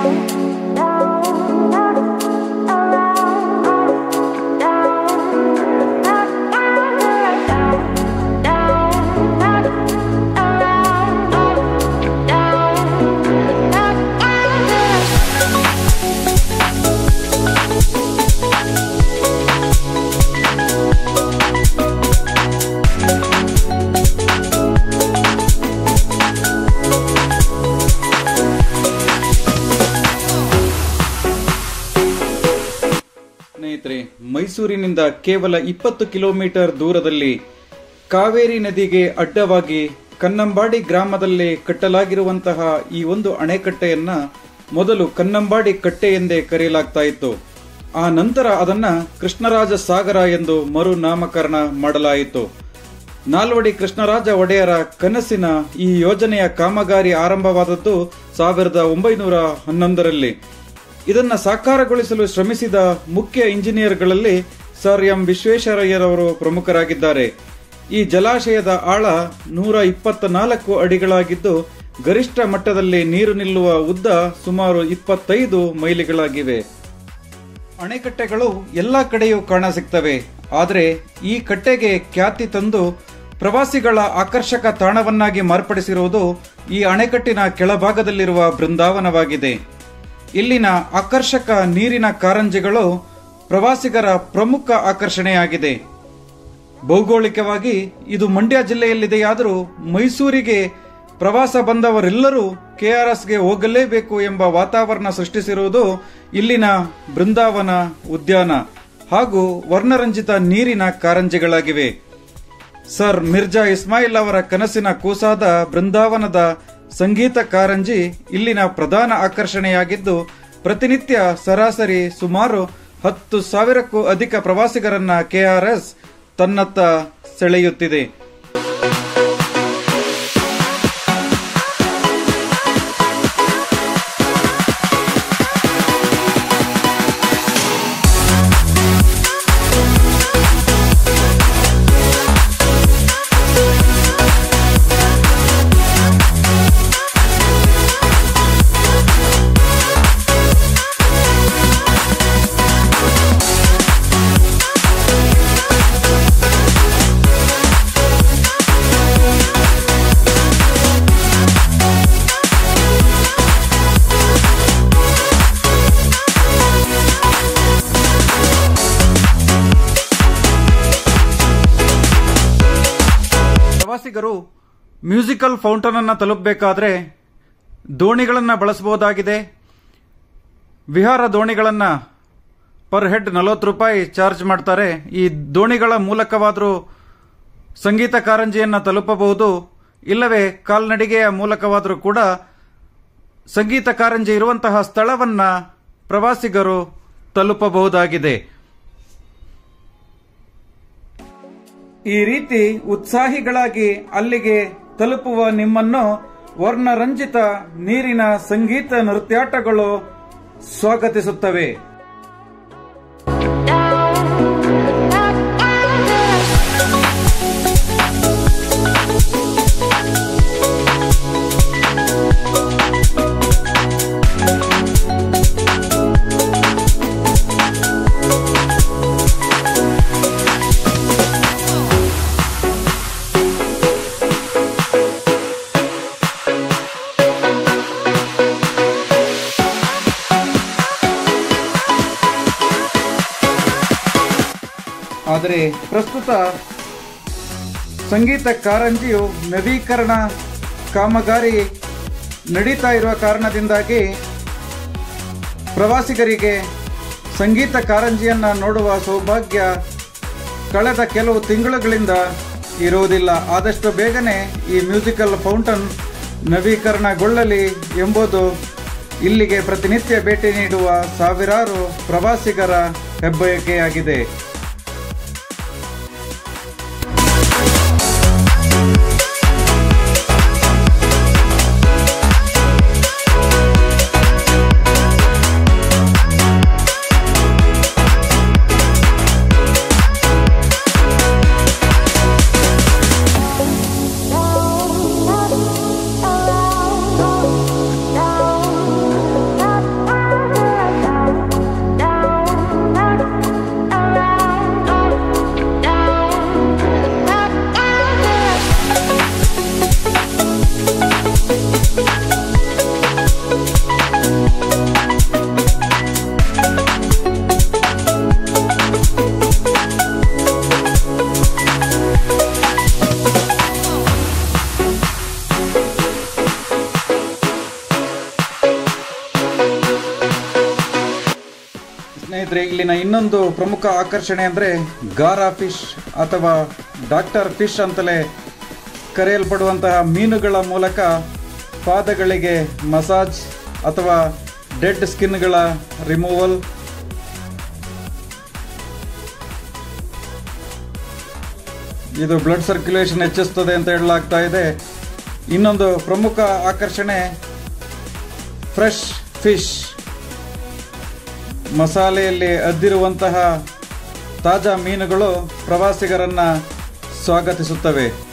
ಸ್ನೇಹಿತರೆ ಮೈಸೂರಿನಿಂದ ಕೇವಲ ಇಪ್ಪತ್ತು ಕಿಲೋಮೀಟರ್ ದೂರದಲ್ಲಿ ಕಾವೇರಿ ನದಿಗೆ ಅಡ್ಡವಾಗಿ ಕನ್ನಂಬಾಡಿ ಗ್ರಾಮದಲ್ಲಿ ಕಟ್ಟಲಾಗಿರುವಂತಹ ಈ ಒಂದು ಅಣೆಕಟ್ಟೆಯನ್ನ ಮೊದಲು ಕನ್ನಂಬಾಡಿ ಕಟ್ಟೆ ಎಂದೇ ಕರೆಯಲಾಗ್ತಾ ಇತ್ತು ಆ ನಂತರ ಅದನ್ನ ಕೃಷ್ಣರಾಜ ಸಾಗರ ಎಂದು ಮರು ನಾಮಕರಣ ಮಾಡಲಾಯಿತು ನಾಲ್ವಡಿ ಕೃಷ್ಣರಾಜ ಒಡೆಯರ ಕನಸಿನ ಈ ಯೋಜನೆಯ ಕಾಮಗಾರಿ ಆರಂಭವಾದದ್ದು ಸಾವಿರದ ಒಂಬೈನೂರ ಹನ್ನೊಂದರಲ್ಲಿ ಇದನ್ನ ಸಾಕಾರಗೊಳಿಸಲು ಶ್ರಮಿಸಿದ ಮುಖ್ಯ ಇಂಜಿನಿಯರ್ಗಳಲ್ಲಿ ಸರ್ ಎಂ ವಿಶ್ವೇಶ್ವರಯ್ಯರವರು ಪ್ರಮುಖರಾಗಿದ್ದಾರೆ ಈ ಜಲಾಶಯದ ಆಳ ನೂರ ಇಪ್ಪತ್ತ ನಾಲ್ಕು ಅಡಿಗಳಾಗಿದ್ದು ಗರಿಷ್ಠ ಮಟ್ಟದಲ್ಲಿ ನೀರು ನಿಲ್ಲುವ ಉದ್ದ ಸುಮಾರು ಇಪ್ಪತ್ತೈದು ಮೈಲಿಗಳಾಗಿವೆ ಅಣೆಕಟ್ಟೆಗಳು ಎಲ್ಲಾ ಕಡೆಯೂ ಕಾಣಸಿಗ್ತವೆ ಆದರೆ ಈ ಕಟ್ಟೆಗೆ ಖ್ಯಾತಿ ತಂದು ಪ್ರವಾಸಿಗಳ ಆಕರ್ಷಕ ತಾಣವನ್ನಾಗಿ ಮಾರ್ಪಡಿಸಿರುವುದು ಈ ಅಣೆಕಟ್ಟಿನ ಕೆಳಭಾಗದಲ್ಲಿರುವ ಬೃಂದಾವನವಾಗಿದೆ ಇಲ್ಲಿನ ಆಕರ್ಷಕ ನೀರಿನ ಕಾರಂಜಿಗಳು ಪ್ರವಾಸಿಗರ ಪ್ರಮುಖ ಆಕರ್ಷಣೆಯಾಗಿದೆ ಭೌಗೋಳಿಕವಾಗಿ ಇದು ಮಂಡ್ಯ ಜಿಲ್ಲೆಯಲ್ಲಿದೆಯಾದರೂ ಮೈಸೂರಿಗೆ ಪ್ರವಾಸ ಬಂದವರೆಲ್ಲರೂ ಕೆಆರ್ಎಸ್ಗೆ ಹೋಗಲೇಬೇಕು ಎಂಬ ವಾತಾವರಣ ಸೃಷ್ಟಿಸಿರುವುದು ಇಲ್ಲಿನ ಬೃಂದಾವನ ಉದ್ಯಾನ ಹಾಗೂ ವರ್ಣರಂಜಿತ ನೀರಿನ ಕಾರಂಜಿಗಳಾಗಿವೆ ಸರ್ ಮಿರ್ಜಾ ಇಸ್ಮಾಯಿಲ್ ಅವರ ಕನಸಿನ ಕೂಸಾದ ಬೃಂದಾವನದ ಸಂಗೀತ ಕಾರಂಜಿ ಇಲ್ಲಿನ ಪ್ರಧಾನ ಆಕರ್ಷಣೆಯಾಗಿದ್ದು ಪ್ರತಿನಿತ್ಯ ಸರಾಸರಿ ಸುಮಾರು ಹತ್ತು ಸಾವಿರಕ್ಕೂ ಅಧಿಕ ಪ್ರವಾಸಿಗರನ್ನ ಕೆಆರ್ಎಸ್ ತನ್ನತ್ತ ಸೆಳೆಯುತ್ತಿದೆ ಪ್ರವಾಸಿಗರು ಮ್ಯೂಸಿಕಲ್ ಫೌಂಟನ್ ಅನ್ನ ತಲುಪಬೇಕಾದ್ರೆ ದೋಣಿಗಳನ್ನ ಬಳಸಬಹುದಾಗಿದೆ ವಿಹಾರ ದೋಣಿಗಳನ್ನ ಪರ್ ಹೆಡ್ ನಲವತ್ತು ರೂಪಾಯಿ ಚಾರ್ಜ್ ಮಾಡ್ತಾರೆ ಈ ದೋಣಿಗಳ ಮೂಲಕವಾದರೂ ಸಂಗೀತ ಕಾರಂಜಿಯನ್ನ ತಲುಪಬಹುದು ಇಲ್ಲವೇ ಕಾಲ್ನಡಿಗೆಯ ಮೂಲಕವಾದರೂ ಕೂಡ ಸಂಗೀತ ಕಾರಂಜಿ ಇರುವಂತಹ ಸ್ಥಳವನ್ನ ಪ್ರವಾಸಿಗರು ತಲುಪಬಹುದಾಗಿದೆ ಈ ರೀತಿ ಉತ್ಸಾಹಿಗಳಾಗಿ ಅಲ್ಲಿಗೆ ತಲುಪುವ ನಿಮ್ಮನ್ನು ವರ್ಣರಂಜಿತ ನೀರಿನ ಸಂಗೀತ ನೃತ್ಯಾಟಗಳು ಸ್ವಾಗತಿಸುತ್ತವೆ ಆದರೆ ಪ್ರಸ್ತುತ ಸಂಗೀತ ಕಾರಂಜಿಯು ನವೀಕರಣ ಕಾಮಗಾರಿ ನಡೀತಾ ಇರುವ ಕಾರಣದಿಂದಾಗಿ ಪ್ರವಾಸಿಗರಿಗೆ ಸಂಗೀತ ಕಾರಂಜಿಯನ್ನ ನೋಡುವ ಸೌಭಾಗ್ಯ ಕಳೆದ ಕೆಲವು ತಿಂಗಳುಗಳಿಂದ ಇರುವುದಿಲ್ಲ ಆದಷ್ಟು ಬೇಗನೆ ಈ ಮ್ಯೂಸಿಕಲ್ ಫೌಂಟನ್ ನವೀಕರಣಗೊಳ್ಳಲಿ ಎಂಬುದು ಇಲ್ಲಿಗೆ ಪ್ರತಿನಿತ್ಯ ಭೇಟಿ ನೀಡುವ ಸಾವಿರಾರು ಪ್ರವಾಸಿಗರ ಹೆಬ್ಬಯಕೆಯಾಗಿದೆ ಸ್ನೇಹಿತರೆ ಇಲ್ಲಿನ ಇನ್ನೊಂದು ಪ್ರಮುಖ ಆಕರ್ಷಣೆ ಅಂದರೆ ಗಾರಾ ಫಿಶ್ ಅಥವಾ ಡಾಕ್ಟರ್ ಫಿಶ್ ಅಂತಲೇ ಕರೆಯಲ್ಪಡುವಂತಹ ಮೀನುಗಳ ಮೂಲಕ ಪಾದಗಳಿಗೆ ಮಸಾಜ್ ಅಥವಾ ಡೆಡ್ ಸ್ಕಿನ್ಗಳ ರಿಮೂವಲ್ ಇದು ಬ್ಲಡ್ ಸರ್ಕ್ಯುಲೇಷನ್ ಹೆಚ್ಚಿಸ್ತದೆ ಅಂತ ಹೇಳಲಾಗ್ತಾ ಇದೆ ಇನ್ನೊಂದು ಪ್ರಮುಖ ಆಕರ್ಷಣೆ ಫ್ರೆಶ್ ಫಿಶ್ ಮಸಾಲೆಯಲ್ಲಿ ಅದ್ದಿರುವಂತಹ ತಾಜಾ ಮೀನುಗಳು ಪ್ರವಾಸಿಗರನ್ನು ಸ್ವಾಗತಿಸುತ್ತವೆ